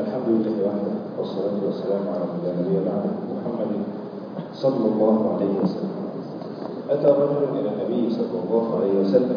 الحمد لله وحده والصلاة والسلام على من لا نبي بعده محمد صلى الله عليه وسلم أتى رجل إلى النبي صلى الله عليه وسلم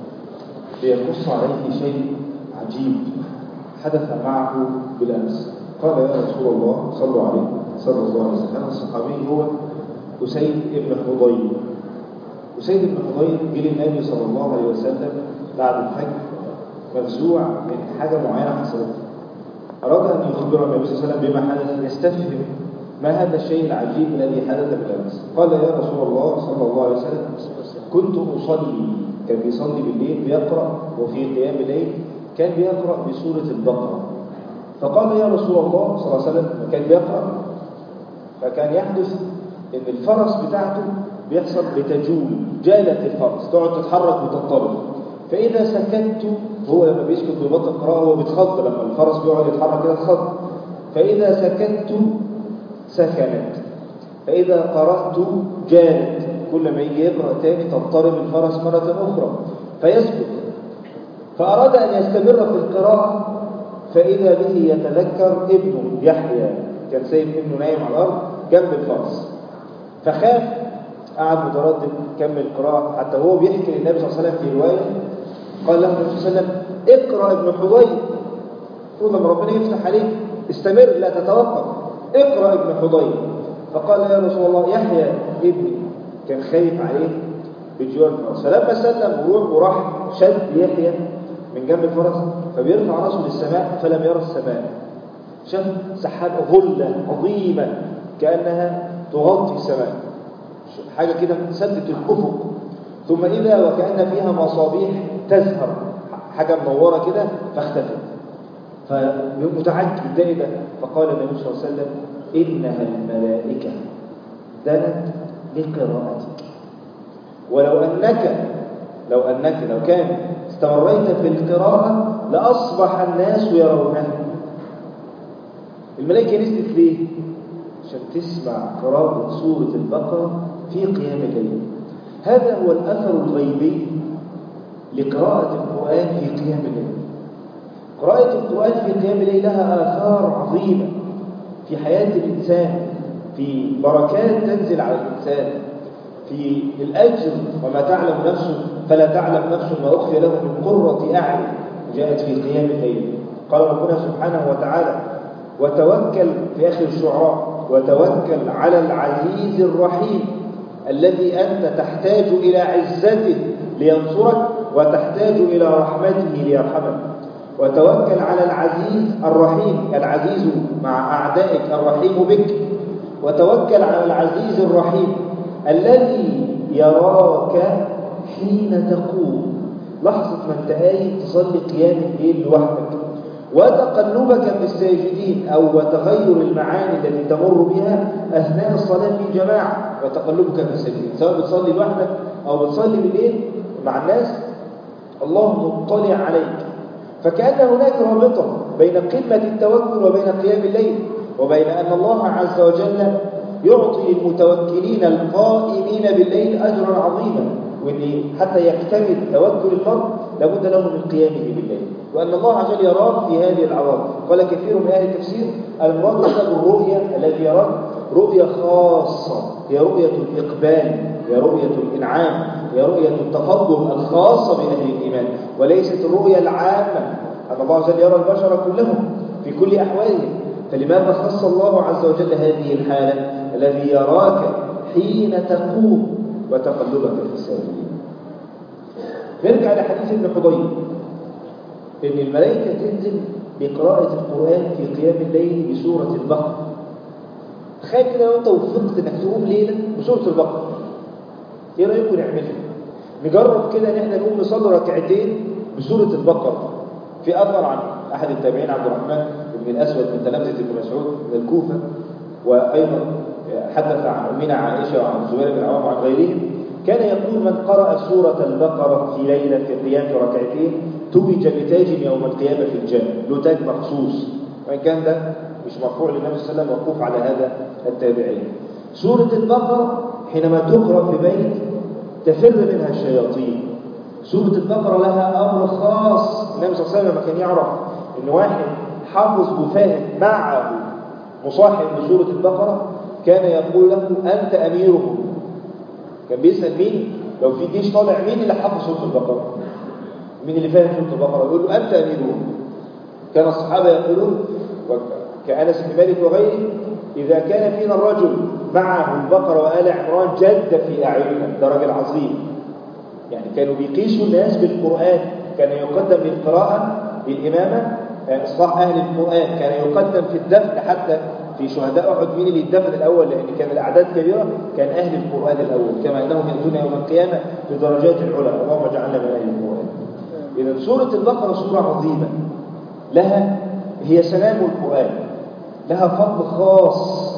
ليقص عليه شيء عجيب حدث معه بالأمس قال يا رسول الله صلوا عليه صلى الله عليه وسلم الصحابي هو أسيد بن حضير أسيد بن حضير جه للنبي صلى الله عليه وسلم بعد الحج مفزوع من حاجة معينة حصلت أراد أن يخبر النبي صلى الله عليه وسلم بما حدث يستفهم ما هذا الشيء العجيب الذي حدث بالأمس قال يا رسول الله صلى الله عليه وسلم كنت أصلي كان بيصلي بالليل بيقرأ وفي قيام الليل كان بيقرأ بسورة البقرة فقال يا رسول الله صلى الله عليه وسلم كان بيقرأ فكان يحدث ان الفرس بتاعته بيحصل بتجول جالت الفرس تقعد تتحرك وتضطرب فإذا سكت هو لما بيسكت ويبطل قراءة هو بيتخض لما الفرس بيقعد يتحرك كده تخض فإذا سكت سكنت فإذا قرأت جالت كل ما يجي يقرأ تاني تضطرب الفرس مرة أخرى فيسكت فأراد أن يستمر في القراءة فإذا به يتذكر ابنه يحيى كان سايب ابنه نايم على الأرض جنب الفرس فخاف قعد متردد كمل القراءة حتى هو بيحكي للنبي صلى الله عليه وسلم في رواية قال له النبي صلى الله عليه وسلم اقرأ ابن حضير المفروض لما ربنا يفتح عليك استمر لا تتوقف اقرأ ابن حضير فقال يا رسول الله يحيى ابني كان خايف عليه بجوار الفرس فلما سلم وروح وراح شد يحيى من جنب الفرس فبيرفع راسه للسماء فلم يرى السماء شاف سحابة غلة عظيمة كأنها تغطي السماء حاجة كده سدت الأفق ثم إذا وكأن فيها مصابيح تزهر حاجة منورة كده فاختفت فمتعجب ده ده فقال النبي صلى الله عليه وسلم إنها الملائكة دنت لقراءتك ولو أنك لو أنك لو كان استمريت في القراءة لأصبح الناس يرونها الملائكة نزلت ليه؟ عشان تسمع قراءة سورة البقرة في قيام الليل هذا هو الأثر الغيبي لقراءة القرآن في قيام الليل قراءة القرآن في قيام الليل لها آثار عظيمة في حياة الإنسان في بركات تنزل على الإنسان في الأجر وما تعلم نفسه فلا تعلم نفس ما أخفي له من قرة أعين جاءت في قيام الليل قال ربنا سبحانه وتعالى وتوكل في آخر الشعراء وتوكل على العزيز الرحيم الذي أنت تحتاج إلى عزته لينصرك وتحتاج إلى رحمته ليرحمك وتوكل على العزيز الرحيم العزيز مع أعدائك الرحيم بك وتوكل على العزيز الرحيم الذي يراك حين تقوم لحظة ما انت قايم تصلي قيام الليل لوحدك وتقلبك في الساجدين أو وتغير المعاني التي تمر بها أثناء الصلاة في جماعة وتقلبك في الساجدين سواء بتصلي لوحدك أو بتصلي بالليل مع الناس الله مطلع عليك فكأن هناك رابطة بين قمة التوكل وبين قيام الليل وبين أن الله عز وجل يعطي للمتوكلين القائمين بالليل أجرا عظيما وإن حتى يكتمل توكل الفرد لابد له من قيامه بالليل وأن الله عز وجل يراك في هذه العوامل قال كثير من أهل التفسير المراد بالرؤية الذي يراك رؤية خاصة هي رؤية الإقبال هي رؤية الإنعام هي رؤية التفضل الخاصة بأهل الإيمان وليست الرؤية العامة أن الله عز وجل يرى البشر كلهم في كل أحوالهم فلماذا خص الله عز وجل هذه الحالة الذي يراك حين تقوم وتقلبك في الساجدين نرجع لحديث ابن حضير ان الملائكه تنزل بقراءه القران في قيام الليل بسوره البقره تخيل كده لو انت وفقت انك تقوم ليله بسوره البقره ايه رايكم نعملها نجرب كده ان احنا نقوم نصلي ركعتين بسوره البقره في اثر عن احد التابعين عبد الرحمن بن الاسود من تلامذه ابن مسعود من الكوفه وايضا حدث عن امنا عائشه وعن الزبير بن عوام وعن غيرهم كان يقول من قرأ سورة البقرة في ليلة في قيام في ركعتين توج بتاج يوم القيامة في الجنة له تاج مخصوص وإن كان ده مش مرفوع للنبي صلى الله عليه وسلم موقوف على هذا التابعين سورة البقرة حينما تقرأ في بيت تفر منها الشياطين سورة البقرة لها أمر خاص النبي صلى الله عليه وسلم لما كان يعرف إن واحد حافظ وفاهم معه مصاحب لسورة البقرة كان يقول له أنت أميرهم كان بيسأل مين لو في جيش طالع مين اللي حافظ سورة البقرة مين اللي فاهم سورة البقرة يقول له أنت أميرهم كان الصحابة يقولون كأنس بن مالك وغيره إذا كان فينا الرجل معه البقرة وآل عمران جد في أعيننا ده راجل عظيم يعني كانوا بيقيسوا الناس بالقرآن كان يقدم للقراءة للإمامة إصلاح أهل القرآن كان يقدم في الدفن حتى في شهداء أحد مين اللي يدفن الأول لأن كان الأعداد كبيرة كان أهل القرآن الأول كما أنهم يأتون يوم القيامة بدرجات العلى اللهم اجعلنا من أهل القرآن إذا سورة البقرة سورة عظيمة لها هي سلام القرآن لها فضل خاص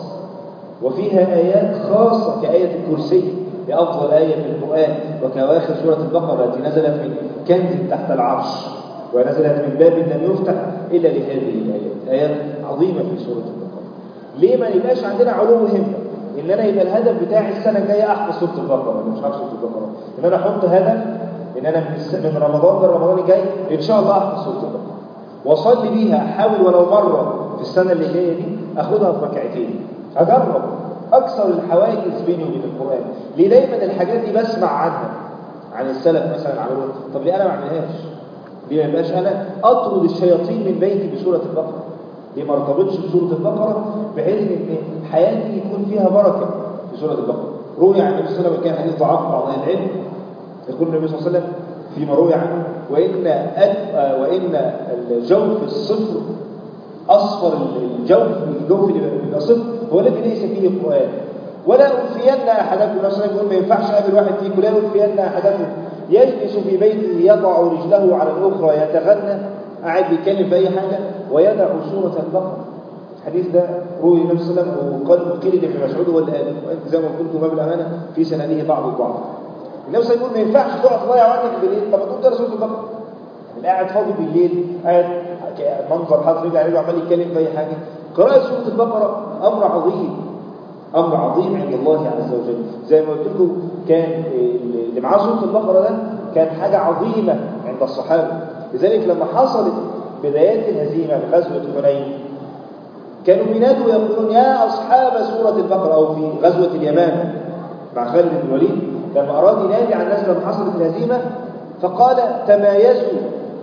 وفيها آيات خاصة كآية الكرسي لأفضل آية في القرآن وكواخر سورة البقرة التي نزلت من كنز تحت العرش ونزلت من باب لم يفتح إلا لهذه الآيات آيات عظيمة في سورة البقرة ليه ما يبقاش عندنا علو همة إن أنا يبقى الهدف بتاعي السنة الجاية أحفظ سورة البقرة ولا مش حافظ سورة البقرة إن أنا أحط هدف إن أنا من رمضان لرمضان الجاي إن شاء الله أحفظ سورة البقرة واصلي بيها احاول ولو مره في السنه اللي جايه دي اخدها في ركعتين اجرب اكسر الحواجز بيني وبين القران ليه دايما الحاجات دي بسمع عنها عن السلف مثلا عملوها طب ليه انا ما اعملهاش ليه ما يبقاش انا اطرد الشياطين من بيتي بسوره البقره ليه ما ارتبطش بسوره البقره بحيث ان حياتي يكون فيها بركه في سوره البقره روي عن النبي صلى الله عليه وسلم كان حديث ضعاف بعض اهل العلم يقول النبي صلى الله عليه وسلم فيما روي عنه وإن أد... وإن الجوف الصفر أصفر الجوف الجوف اللي بيبقى صفر هو الذي ليس فيه قرآن ولا ألفين أحدكم نفسه يقول ما ينفعش قابل واحد فيكم لا ألفين أحدكم يجلس في بيته يضع رجله على الأخرى يتغنى قاعد بيتكلم في أي حاجة ويدع سورة البقرة الحديث ده روي النبي صلى الله عليه وسلم وقال قيل لابن مسعود هو اللي قال زي ما قلت ما بالأمانة في سنده بعض الضعف النبي صلى الله عليه وسلم ما ينفعش تقعد تضيع وقتك بالليل طب تقوم تقرا سوره البقره يعني قاعد فاضي بالليل قاعد منظر حاطط رجله عليه وعمال يتكلم في اي حاجه قراءه سوره البقره امر عظيم امر عظيم عند الله عز وجل زي ما قلت لكم كان اللي معاه سوره البقره ده كان حاجه عظيمه عند الصحابه لذلك لما حصلت بدايات الهزيمه في غزوه حنين كانوا بينادوا ويقولون يا اصحاب سوره البقره او في غزوه اليمامه مع خالد بن الوليد لما أراد ينادي على الناس لما حصلت الهزيمة فقال تمايزوا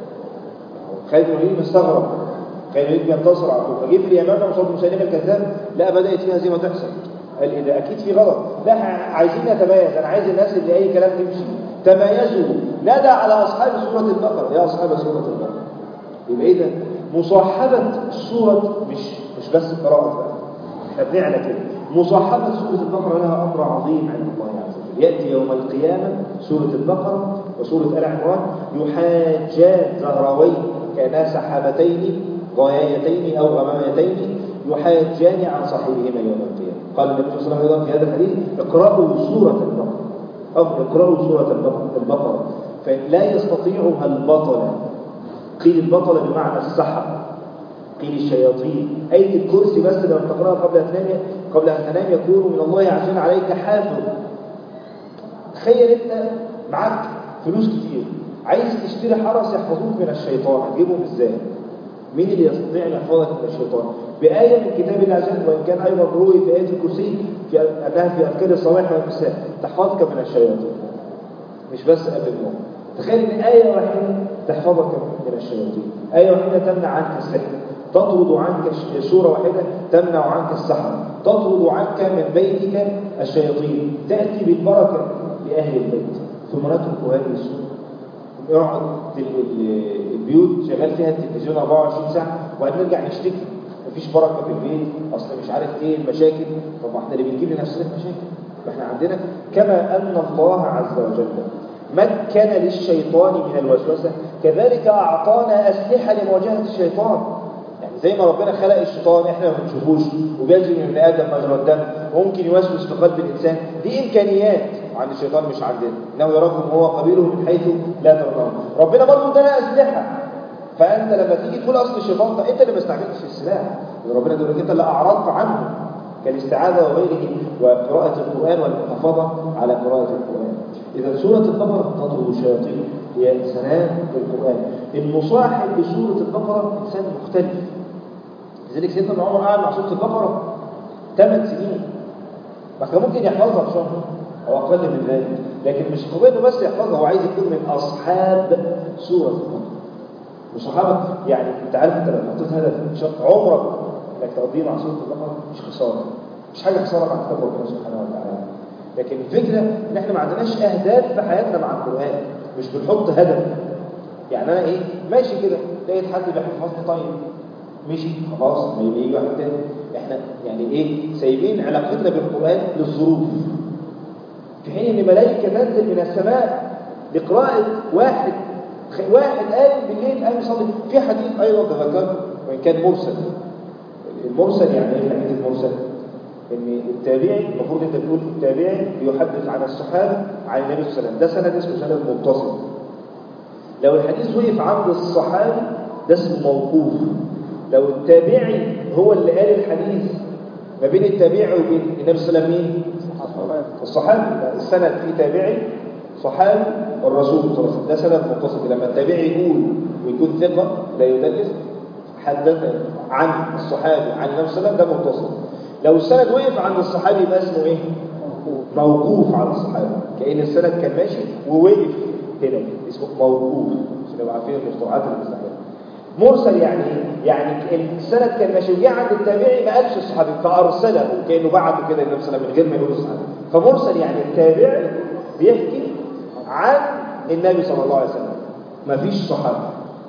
خالد بن الوليد مستغرب خالد بن الوليد بينتصر على طول فجه في اليمامة وصوت مسيلمة الكذاب لا بدأت في هزيمة تحصل قال إيه ده أكيد في غلط لا عايزين نتميز أنا عايز الناس اللي أي كلام تمشي تمايزوا نادى على أصحاب سورة البقرة يا أصحاب سورة البقرة يبقى إيه ده مصاحبة السورة مش مش بس قراءة بقى احنا بنعلى كده مصاحبة سورة البقرة لها أمر عظيم عند الله عز وجل يأتي يوم القيامة سورة البقرة وسورة آل عمران يحاجان زهراوين كانا سحابتين غايتين أو غمامتين يحاجان عن صاحبهما يوم القيامة قال النبي صلى الله عليه وسلم في هذا الحديث اقرأوا سورة البقرة أو اقرأوا سورة البقرة فلا يستطيعها البطل قيل البطل بمعنى السحر قيل الشياطين أي الكرسي بس لما تقرأها قبل أن تنام قبل أن تنام يكون من الله عز وجل عليك حافظ تخيل أنت معاك فلوس كتير عايز تشتري حرس يحفظوك من الشيطان هتجيبهم ازاي؟ مين اللي يستطيع ان يحفظك من الشيطان؟ بآية من كتاب الله عز وجل وإن كان أيضا روي في آية الكرسي في أنها في أذكار الصباح والمساء تحفظك من الشياطين مش بس قبل النوم تخيل ان آية واحدة تحفظك من الشياطين آية واحدة تمنع عنك السحر تطرد عنك سورة واحدة تمنع عنك السحر تطرد عنك من بيتك الشياطين تأتي بالبركة لأهل البيت ثم نترك هذه السورة يقعد البيوت شغال فيها التلفزيون 24 ساعة وبعدين نرجع نشتكي مفيش بركة في البيت أصل مش عارف إيه المشاكل طب ما احنا اللي بنجيب لنفسنا المشاكل فاحنا عندنا كما أن الله عز وجل مكن للشيطان من الوسوسة كذلك أعطانا أسلحة لمواجهة الشيطان يعني زي ما ربنا خلق الشيطان احنا ما بنشوفوش وبيجري من ابن ادم مجرى الدم ممكن يوسوس في قلب الانسان دي امكانيات عند الشيطان مش عندنا انه يراكم هو قبيله من حيث لا ترونه ربنا برضه ادانا اسلحه فانت لما تيجي تقول اصل الشيطان ده انت اللي ما استعملتش السلاح ربنا يقول لك انت اللي اعرضت عنه كالاستعاذه وغيره وقراءه القران والمحافظه على قراءه القران اذا سوره البقره تطرد الشياطين هي سلام القران المصاحب لسوره البقره انسان مختلف لذلك سيدنا ابن عمر قعد مع سوره البقره ثمان سنين ما كان ممكن يحفظها في شهر او اقل من ذلك لكن مش قضيه انه بس يحفظها هو عايز يكون من اصحاب سوره البقره مش صحابه يعني انت عارف انت لو حطيت هدف عمرك انك تقضيه مع سوره البقره مش خساره مش حاجه خساره مع كتاب ربنا سبحانه وتعالى لكن الفكره ان احنا ما عندناش اهداف في حياتنا مع القران مش بنحط هدف يعني انا ايه ماشي كده لقيت حد بيحفظني طيب مشي خلاص ما يجي واحد تاني احنا يعني ايه سايبين علاقتنا بالقران للظروف في حين ان ملائكه تنزل من السماء لقراءه واحد واحد قايم بالليل قايم يصلي في حديث ايضا تذكر وان كان مرسل المرسل يعني ايه الحديث المرسل ان التابعي المفروض انت تقول التابعي بيحدث عن الصحابه عن النبي صلى الله عليه وسلم ده سند اسمه سند متصل لو الحديث وقف عند الصحابي ده اسمه موقوف لو التابعي هو اللي قال الحديث ما بين التابعي وبين النبي صلى الله عليه وسلم مين الصحابي السند في تابعي صحابي والرسول صلى الله عليه وسلم ده سند متصل لما التابعي يقول ويكون ثقه لا يدلس حدث عن الصحابي عن النبي صلى الله عليه وسلم ده متصل لو السند وقف عند الصحابي يبقى اسمه ايه موقوف على الصحابي كأن السند كان ماشي ووقف هنا اسمه موقوف عشان نبقى عارفين المصطلحات اللي بنستعملها مرسل يعني يعني السند كان ماشي وجه عند التابعي ما قالش الصحابي فارسله كانه بعته كده للنبي صلى الله عليه وسلم من غير ما يقول الصحابي فمرسل يعني التابعي بيحكي عن النبي صلى الله عليه وسلم ما فيش صحابي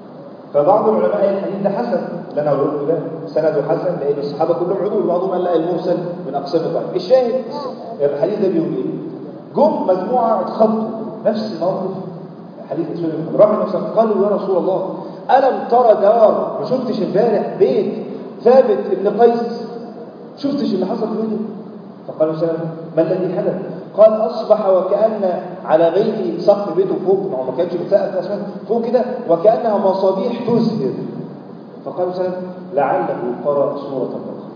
فبعض العلماء قال الحديث ده حسن اللي انا هقوله ده سنده حسن لان الصحابه كلهم عدول بعضهم قال لا المرسل من اقسام الضعيف الشاهد الحديث ده بيقول ايه جم مجموعه اتخطوا نفس الموقف حديث اسمه راح النبي صلى قالوا يا رسول الله الم ترى دار ما شفتش امبارح بيت ثابت ابن قيس شفتش اللي حصل فيه فقالوا سلام ما الذي حدث قال اصبح وكان على بيتي سقف بيته فوق ما هو ما كانش بتسقف اسمنت فوق كده وكانها مصابيح تزهر فقالوا سلام لعله قرأ سورة البقرة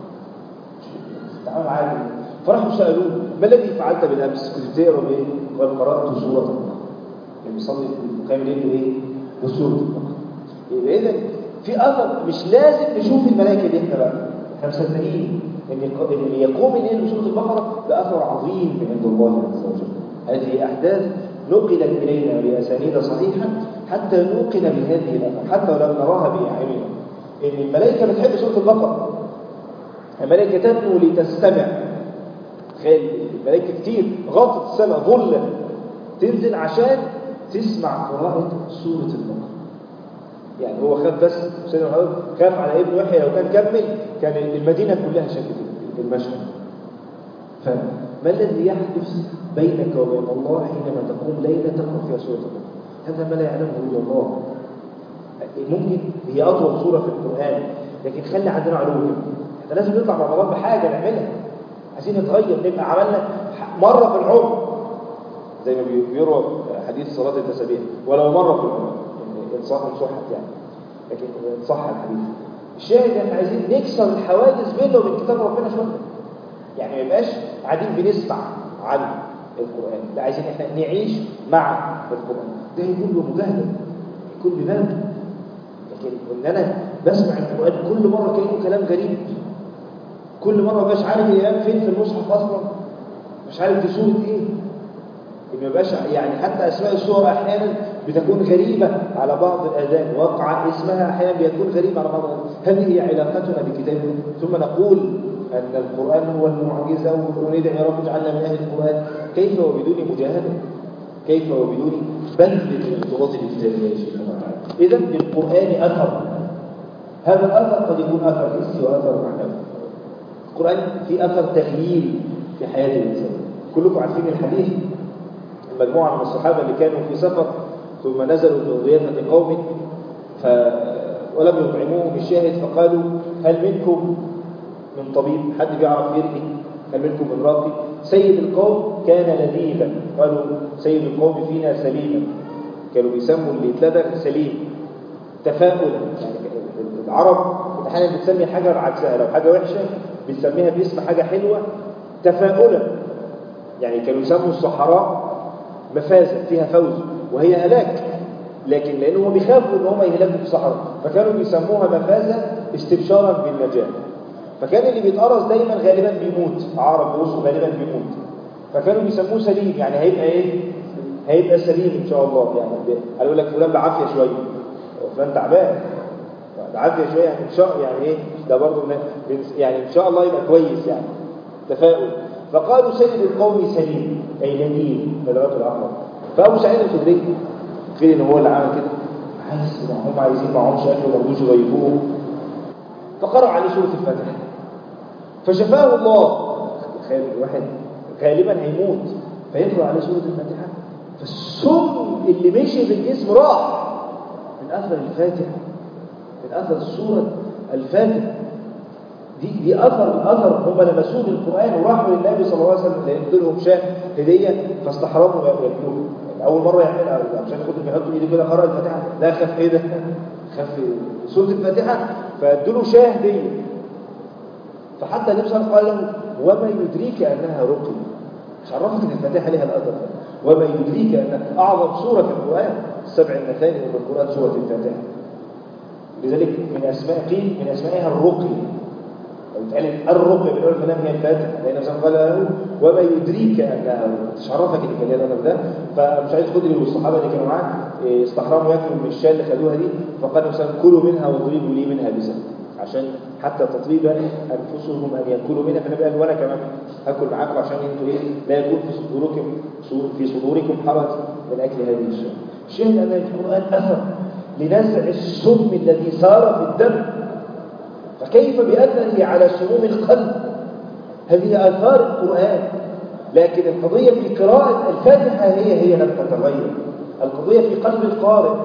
تعالوا معايا فراحوا سألوه ما الذي فعلت بالأمس كنت بتقرا بإيه؟ قال قرأت سورة البقرة يعني بيصلي قيام الليل بإيه؟ بسورة البقرة يبقى إذا في أثر مش لازم نشوف الملائكة دي احنا بقى احنا مصدقين ان اللي يقوم الليل بسورة البقرة ده أثر عظيم من عند الله عز وجل هذه أحداث نقلت إلينا بأسانيد صحيحة حتى نوقن بهذه الأثر حتى ولم نراها بأعيننا ان الملائكه بتحب سوره البقره الملائكه تدنو لتستمع تخيل الملائكه كتير غطت السماء ظلا تنزل عشان تسمع قراءه سوره البقره يعني هو خاف بس سيدنا محمد خاف على ابنه يحيى لو كان كمل كان المدينه كلها شافت المشهد فما الذي يحدث بينك وبين الله حينما تقوم ليله تقرا فيها سوره البقره هذا ما لا يعلمه الا الله ممكن هي أطول سورة في القرآن لكن خلي عندنا علوم احنا لازم نطلع مع رمضان بحاجة نعملها عايزين نتغير نبقى عملنا مرة في العمر زي ما بيروى حديث صلاة التسابيح ولو مرة في العمر إن صح إن صحت يعني لكن إن صح الحديث الشاهد احنا عايزين نكسر الحواجز بيننا وبين كتاب ربنا شوية يعني ما يبقاش قاعدين بنسمع عن القرآن لا عايزين احنا نعيش مع القرآن ده يكون له مجاهدة يكون بذنب لكن ان انا بسمع القران كل مره كانه كلام غريب كل مره مش عارف الامام فين في المصحف اصلا مش عارف دي سوره ايه ما يبقاش يعني حتى اسماء السور احيانا بتكون غريبه على بعض الاذان وقع اسمها احيانا بيكون غريب على بعض الأذان. هذه هي علاقتنا بكتاب ثم نقول ان القران هو المعجزه وندعي يا رب اجعلنا من اهل القران كيف وبدون مجاهده كيف وبدون بذل الارتباط بالكتاب يا شيخ إذا للقرآن أثر هذا الأثر قد يكون أثر حسي وأثر معنوي القرآن في أثر تغيير في حياة الإنسان كلكم عارفين الحديث المجموعة من الصحابة اللي كانوا في سفر ثم نزلوا من ضيافة قوم ف... ولم يطعموهم الشاهد فقالوا هل منكم من طبيب حد بيعرف يرقي هل منكم من راقي سيد القوم كان لذيذا قالوا سيد القوم فينا سليما كانوا بيسموا اللي اتلدغ سليم تفاؤلا يعني العرب احيانا بتسمي حاجه عكسها لو حاجه وحشه بتسميها باسم حاجه حلوه تفاؤلا يعني كانوا يسموا الصحراء مفازه فيها فوز وهي هلاك لكن لانهم بيخافوا ان هم يهلكوا في الصحراء فكانوا بيسموها مفازه استبشارا بالنجاة فكان اللي بيتقرص دايما غالبا بيموت عرب رؤوسه غالبا بيموت فكانوا بيسموه سليم يعني هيبقى ايه هيبقى سليم ان شاء الله يعني قالوا لك فلان بعافيه شويه فلان تعبان بعافيه شويه يعني ان شاء يعني ايه ده برضه يعني ان شاء الله يبقى كويس يعني تفاؤل فقالوا سيد القوم سليم اي نديم بلغته الاحمر فابو سعيد الخدري فين ان هو اللي عمل كده عايز هم عايزين معهمش اكل ولا رضوش يضيفوه فقرأ عليه سورة الفاتحة فشفاه الله تخيل الواحد غالبا هيموت فيقرأ عليه سورة الفاتحة فالسم اللي مشي في الجسم راح من أثر الفاتحة من أثر سورة الفاتحة دي دي أثر أثر هم لمسوه بالقرآن وراحوا للنبي صلى الله عليه وسلم لأن لهم شاه هدية فاستحرموا يأكلوه أول مرة يعملها عشان ياخدوا بيحطوا إيده كده قرأ الفاتحة لا خف إيه ده خف سورة الفاتحة فادوا له شاه هدية فحتى النبي صلى الله عليه وسلم قال له وما يدريك أنها رقي مش عرفك ان الفاتحه لها الادب وما يدريك ان اعظم سوره في القران السبع المثاني من القران سوره الفاتحه لذلك من اسماء قيل من اسمائها الرقي لو اتقال الرقي بنقول الكلام هي الفاتحه لان مثلا قال له وما يدريك انها مش عرفك ان كان لها الادب ده فمش عايز خدري والصحابه اللي كانوا معاه استحرموا ياكلوا من الشاه اللي خدوها دي فقال مثلا كلوا منها واضربوا لي منها بسم عشان حتى تطيب انفسهم ان ياكلوا منها فالنبي قال وانا كمان هاكل معاكم عشان انتوا ايه لا يكون في صدوركم في صدوركم حرج من اكل هذه الشيء شاهد ان القران اثر لنزع السم الذي سار في الدم فكيف باثره على سموم القلب هذه اثار القران لكن القضيه في قراءه الفاتحه هي هي لم تتغير القضيه في قلب القارئ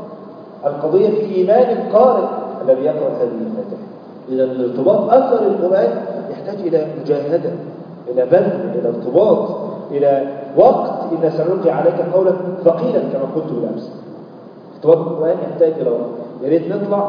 القضيه في ايمان القارئ الذي يقرأ هذه الفاتحة إذا الارتباط أثر القرآن يحتاج إلى مجاهدة إلى بذل إلى ارتباط إلى وقت إن سنلقي عليك قولا ثقيلا كما قلت بالأمس ارتباط القرآن يحتاج إلى وقت يا ريت نطلع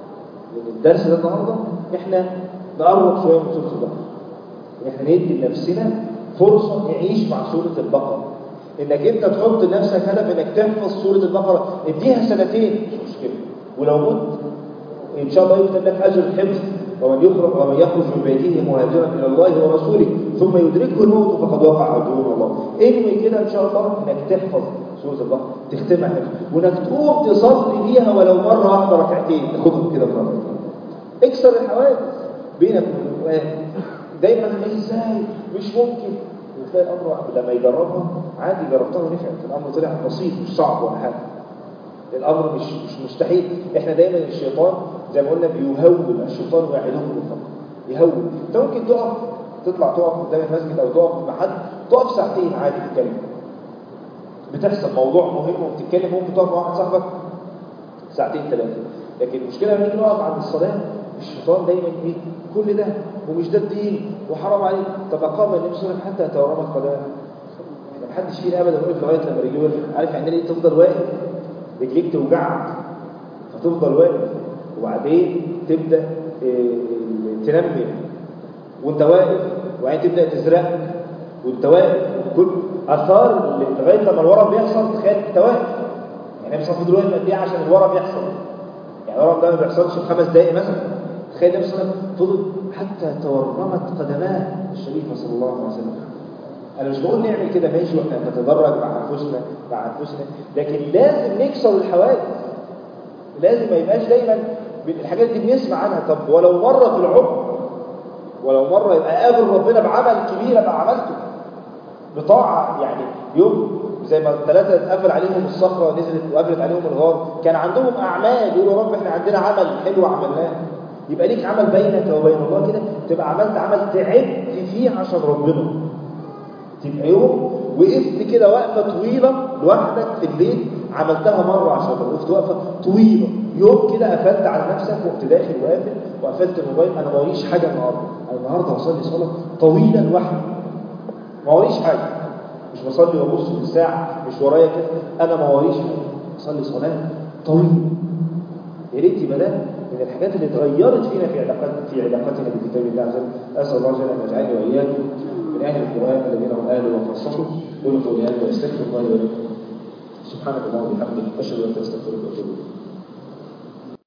من الدرس ده النهارده إحنا نقرب شوية من سورة البقرة إحنا ندي لنفسنا فرصة نعيش مع سورة البقرة إنك أنت تحط لنفسك هدف إنك تحفظ سورة البقرة اديها سنتين مش مشكلة ولو مت إن شاء الله يكتب لك أجر الحفظ ومن يخرج ومن يخرج من بيته مهاجرا إلى الله ورسوله ثم يدركه الموت فقد وقع أجره الله انوي كده إن شاء الله إنك تحفظ سورة البقرة تختمها حفظ وإنك تقوم تصلي بيها ولو مرة واحدة ركعتين تاخدهم كده مرة اكسر الحواجز بينك وبين القرآن دايما ازاي مش ممكن وتلاقي الأمر لما يجربها عادي جربتها ونفعت الأمر طلع بسيط مش صعب ولا حاجة الامر مش مش مستحيل احنا دايما الشيطان زي ما قلنا بيهول الشيطان يعدهم بالفقر يهول انت ممكن تقف تطلع تقف قدام المسجد او تقف مع حد تقف ساعتين عادي تتكلم بتحصل موضوع مهم وبتتكلم ممكن تقف مع واحد صاحبك ساعتين ثلاثه لكن المشكله لما نيجي نقف عند الصلاه الشيطان دايما ايه كل ده ومش ده الدين وحرام عليك طب اقام النبي صلى الله عليه وسلم حتى تورمت قدمه ما حدش فينا ابدا وقف لغايه لما رجليه وقفت عارف يعني ايه تفضل واقف رجليك توجعك فتفضل واقف وبعدين تبدا تنمل وانت واقف وبعدين تبدا تزرق وانت واقف كل اثار لغايه لما الورم بيحصل تخيل انت واقف يعني مثلا فضل واقف قد ايه عشان الورم يحصل يعني الورم ده ما بيحصلش في خمس دقائق مثلا تخيل النبي صلى الله عليه وسلم فضل حتى تورمت قدماه الشريفه صلى الله عليه وسلم انا مش بقول نعمل كده ماشي واحنا نتدرج مع انفسنا مع انفسنا لكن لازم نكسر الحواجز لازم ما يبقاش دايما الحاجات دي بنسمع عنها طب ولو مره في العمر ولو مره يبقى قابل ربنا بعمل كبير ابقى عملته بطاعه يعني يوم زي ما الثلاثه اتقفل عليهم الصخره نزلت وقفلت عليهم الغار كان عندهم اعمال يقولوا يا رب احنا عندنا عمل حلو عملناه يبقى ليك عمل بينك وبين الله كده تبقى عملت عمل تعبت فيه عشان ربنا تبقى يوم وقفت كده وقفة طويلة لوحدك في البيت عملتها مرة عشان وقفت وقفة طويلة يوم كده قفلت على نفسك وقت داخل وقافل وقفلت الموبايل أنا ما وريش حاجة النهاردة أنا النهاردة هصلي صلاة طويلة لوحدي ما وريش حاجة مش بصلي وابص في الساعة مش ورايا كده أنا ما وريش حاجة بصلي صلاة طويلة يا ريت يبقى ده من الحاجات اللي اتغيرت فينا في علاقات في علاقتنا بكتاب الله عز وجل اسال الله جل ان يجعلني واياكم من اهل القران الذين هم اهله وخاصته قولوا قولي هذا واستغفر الله لي ولكم سبحانك اللهم وبحمدك اشهد ان لا اله الا انت استغفرك واتوب اليك